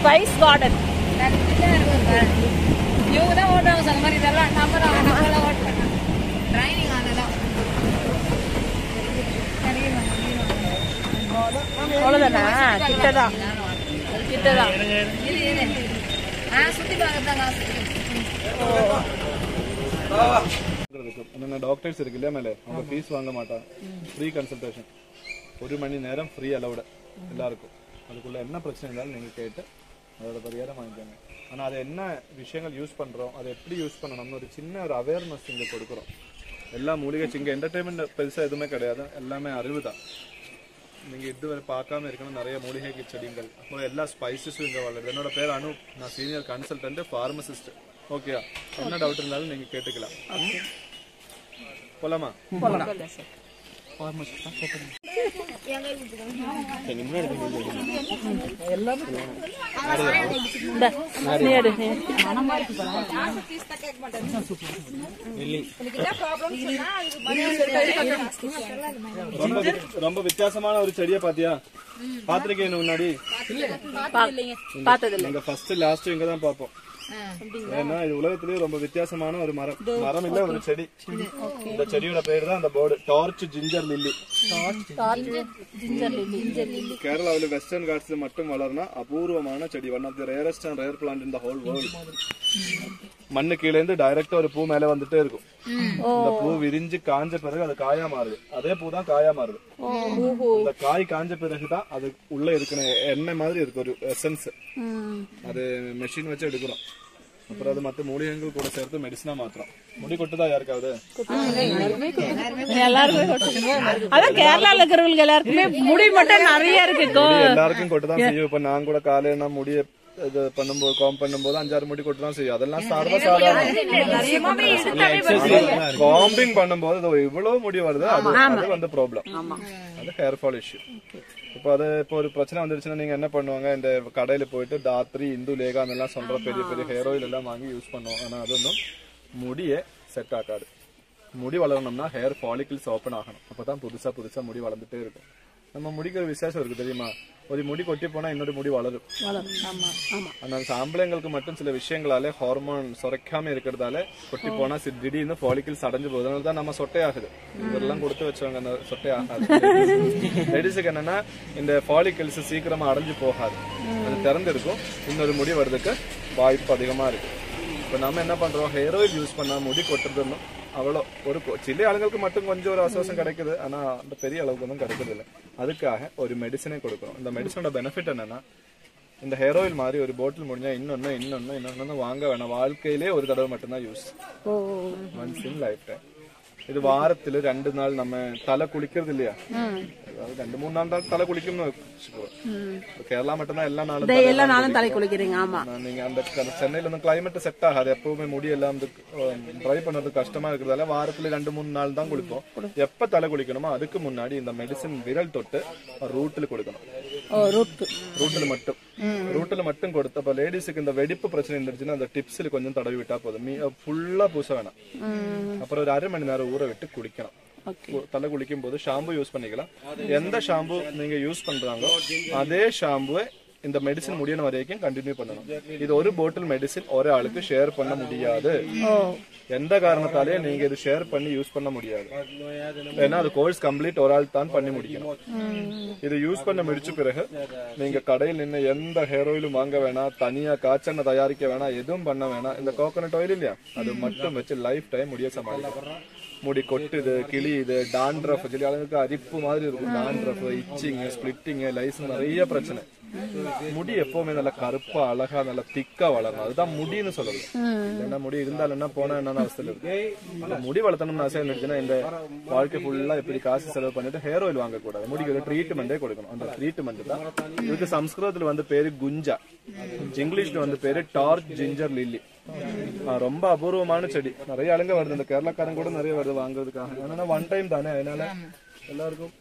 Spice garden இவங்க தான் ஓட்டுவாங்க சொன்ன மாதிரி இதெல்லாம் நம்ம தான் நம்மளாம் ஓட் பண்ணோம் ட்ரைனிங் ஆனதான் அவ்வளவுதானா கிட்டதான் கிட்டதான் இரு இரு ஆ சுத்தி பார்க்கறதாங்க இருக்கும் என்னென்ன டாக்டர்ஸ் இருக்கு இல்லையா மேலே அவங்க ஃபீஸ் வாங்க மாட்டாங்க ஃப்ரீ கன்சல்டேஷன் ஒரு மணி நேரம் ஃப்ரீ அலவுடு எல்லாருக்கும் அதுக்குள்ள என்ன பிரச்சனை இருந்தாலும் நீங்கள் கேட்டு அதோட பரிகாரம் வாங்கிக்கோங்க ஆனால் அது என்ன விஷயங்கள் யூஸ் பண்ணுறோம் அதை எப்படி யூஸ் பண்ணணும்னு ஒரு சின்ன ஒரு அவேர்னஸ் இங்கே கொடுக்குறோம் எல்லா மூலிகை இங்கே என்டர்டைன்மெண்ட் பெருசாக எதுவுமே கிடையாது எல்லாமே அறிவு தான் நீங்கள் இதுவரை பார்க்காம இருக்கணும் நிறைய மூலிகை செடிகள் அப்புறம் எல்லா ஸ்பைசஸும் இங்கே வளருது என்னோட பேர் அனு நான் சீனியர் கன்சல்டன்ட் ஃபார்மசிஸ்ட் ஓகேயா என்ன டவுட் இருந்தாலும் நீங்கள் கேட்டுக்கலாம் போலாமா இந்த, நீ எடு, நீ. ரொம்ப வி- ரொம்ப வித்தியாசமான ஒரு செடியை பாத்தியா பாத்திருக்கேன் முன்னாடி பா- பார்த்ததில்ல நாங்க ஃபர்ஸ்ட் லாஸ்ட் இங்க தான் பார்ப்போம் ஏன்னா இது உலகத்திலேயே ரொம்ப வித்தியாசமான ஒரு மரம் மரம் இல்ல ஒரு செடி இந்த செடியோட பேர் தான் அந்த board torch ginger lily ginger lily கேரளாவில் வெஸ்டர்ன் காட்ஸ்ல மட்டும் வளர்னா அபூர்வமான செடி one of the rarest and rare plant in the whole world மண்ணு கீழே இருந்து டைரக்டா ஒரு பூ மேல வந்துட்டே இருக்கும் இந்த பூ விரிஞ்சு காஞ்ச பிறகு அது காயா மாறுது அதே பூ தான் காயா மாறுது அந்த காய் காஞ்ச பிறகுதான் அது உள்ள இருக்கிற எண்ணெய் மாதிரி இருக்கு ஒரு எசன்ஸ் அது மெஷின் வச்சு எடுக்கிறோம் அப்புறம் அது மத்த மூலிகைகள் கூட சேர்த்து மெடிசனா மாத்துறோம் முடி கொட்டுதா யாருக்காவது எல்லாருமே கொட்டுது. அதான் கேரளால இருக்கிறவங்களுக்கு எல்லாருக்குமே முடி மட்டும் நிறைய இருக்கு கோ- முடி எல்லாருக்கும் கொட்டுதான் செய்யும் இப்ப நான் கூட காலையில நான் முடிய இது பண்ணும்போது காம் பண்ணும்போது அஞ்சாறு முடி கொட்டுதான் செய்யும் அதெல்லாம் சர்வ சாதாரணம் காம்பிங் பண்ணும்போது இது இவ்வளவு முடி வருது அது அது வந்து ப்ராப்ளம் அது ஹேர் ஃபால் இஷ்யூ இப்போ அது இப்போ ஒரு பிரச்சனை வந்துருச்சுன்னா நீங்க என்ன பண்ணுவாங்க இந்த கடையில போயிட்டு தாத்ரி இந்து லேகா அதெல்லாம் சொல்ற பெரிய பெரிய ஹேர் ஆயில் எல்லாம் வாங்கி யூஸ் பண்ணுவோம் ஆனா அது ஒன்றும் முடியை செட் ஆக்காது முடி வளரணும்னா ஹேர் ஃபாலிகிள்ஸ் ஓப்பன் ஆகணும் அப்பதான் புதுசா புதுசா முடி வளர்ந்துட்டே இருக்கும் நம்ம முடிக்கு ஒரு விசேஷம் இருக்கு தெரியுமா ஒரு முடி கொட்டி போனா இன்னொரு முடி வளரும் வளரும். ஆமா ஆமா ஆனால் ஆம்பளைங்களுக்கு மட்டும் சில விஷயங்களால ஹார்மோன் சுரக்காம இருக்கிறதால கொட்டி போனா சி- திடீர்னு ஃபாலிகிள்ஸ் அடைஞ்சு போகுது அதனால தான் நம்ம சொட்டையாகுது இதெல்லாம் கொடுத்து வச்சவங்க அந்த சொட்டை ஆகாது லேடிஸுக்கு என்னன்னா இந்த ஃபாலிகிள்ஸ் சீக்கிரமா அடைஞ்சு போகாது அது திறந்திருக்கும் இன்னொரு முடி வர்றதுக்கு வாய்ப்பு அதிகமா இருக்கு இப்போ நம்ம என்ன பண்றோம் ஹேர் ஆயில் யூஸ் பண்ணா முடி கொட்டுறதுன்னு அவ்வளோ ஒரு கொ- சில ஆளுங்களுக்கு மட்டும் கொஞ்சம் ஒரு ஆசுவாசம் கிடைக்குது ஆனா அந்த பெரிய அளவுக்கு ஒன்றும் கிடைக்கிறது இல்லை அதுக்காக ஒரு மெடிசனே கொடுக்குறோம் இந்த மெடிசனோட பெனிஃபிட் என்னன்னா இந்த ஹேர் ஆயில் மாதிரி ஒரு பாட்டில் முடிஞ்சா இன்னொன்னு இன்னொன்னு இன்னொன்னு வாங்க வேணாம் வாழ்க்கையிலே ஒரு தடவை மட்டும்தான் use once in lifetime இது வாரத்துல ரெண்டு நாள் நம்ம தலை குளிக்கிறது இல்லையா அதாவது ரெண்டு மூணு நாள் தான் தலை குளிக்கும்னு வச்சுக்குவோம் இப்ப கேரளா மட்டும்தான் எல்லா நாளும் தலை எல்லா நாளும் தலை குளிக்கிறீங்க ஆமா நான் நீங்க அந்த க- சென்னையில வந்து கிளைமேட் செட் ஆகாது எப்பவுமே முடி எல்லாம் வந்து ட்ரை பண்றது கஷ்டமா இருக்கிறதால வாரத்துல ரெண்டு மூணு நாள் தான் குளிப்போம் எப்ப தலை குளிக்கணுமோ அதுக்கு முன்னாடி இந்த மெடிசின் விரல் தொட்டு ரூட்டில் கொடுக்கணும் ஓ ரூட் ரூட்டில் மட்டும் ரூட்டில் மட்டும் கொடுத்தப்ப லேடிஸுக்கு இந்த வெடிப்பு பிரச்சனை இருந்துச்சுன்னா அந்த டிப்ஸில் கொஞ்சம் தடவி விட்டா போதும் மீ ஃபுல்லா பூச வேணாம் அப்புறம் ஒரு அரை மணி நேரம் ஊற விட்டு குளிக்கணும் கு- தலை குளிக்கும் போது ஷாம்பு யூஸ் பண்ணிக்கலாம் எந்த ஷாம்பு நீங்க யூஸ் பண்றாங்களோ அதே ஷாம்புவை இந்த மெடிசின் முடியணும் வரைக்கும் கண்டினியூ பண்ணணும் இது ஒரு பாட்டில் மெடிசின் ஒரு ஆளுக்கு ஷேர் பண்ண முடியாது எந்த காரணத்தாலே நீங்க இது ஷேர் பண்ணி யூஸ் பண்ண முடியாது ஏன்னா அது கோர்ஸ் கம்ப்ளீட் ஒரு ஆள் தான் பண்ணி முடிக்கணும் இது யூஸ் பண்ண முடிச்ச பிறகு நீங்க கடையில் நின்று எந்த ஹேர் ஆயிலும் வாங்க வேணாம் தனியா காய்ச்செண்ணெய் தயாரிக்க வேணாம் எதுவும் பண்ண வேணாம் இந்த கோகனட் ஆயில் இல்லையா அது மட்டும் வச்சு லைஃப் டைம் முடிய சமாளிக்கலாம் முடி கொட்டுது கிளியுது டாண்ட்ரஃப் சொல்லி அளவுக்கு அரிப்பு மாதிரி இருக்கும் டாண்ட்ரஃப் இச்சிங் ஸ்பிளிட்டிங் லைஸ் நிறைய பிரச்சனை முடி எப்பவுமே நல்லா கருப்பா அழகா நல்லா திக்கா வளரணும் அதுதான் முடின்னு சொல்றது ஏன்னா முடி இருந்தாலும் என்ன போனா என்னன்னு அவஸ்தையில இருக்கு அந்த முடி வளர்த்தணும்னு ஆசை இருந்துச்சுன்னா இந்த வாழ்க்கை ஃபுல்லா எப்படி காசு செலவு பண்ணிட்டு ஹேர் ஆயில் வாங்க கூடாது முடிக்கு ஒரு ட்ரீட்மெண்டே கொடுக்கணும் அந்த ட்ரீட்மெண்ட் தான் இதுக்கு சம்ஸ்கிருதத்துல வந்து பேரு குஞ்சா இங்கிலீஷ்ல வந்து பேரு டார்ச் ஜிஞ்சர் லில்லி ரொம்ப அபூர்வமான செடி நிறைய ஆளுங்க வருது இந்த கேரளாக்காரங்க கூட நிறைய வருது வாங்குறதுக்காக ஏன்னா ஒன் டைம் தானே அதனால எல்லாருக்கும்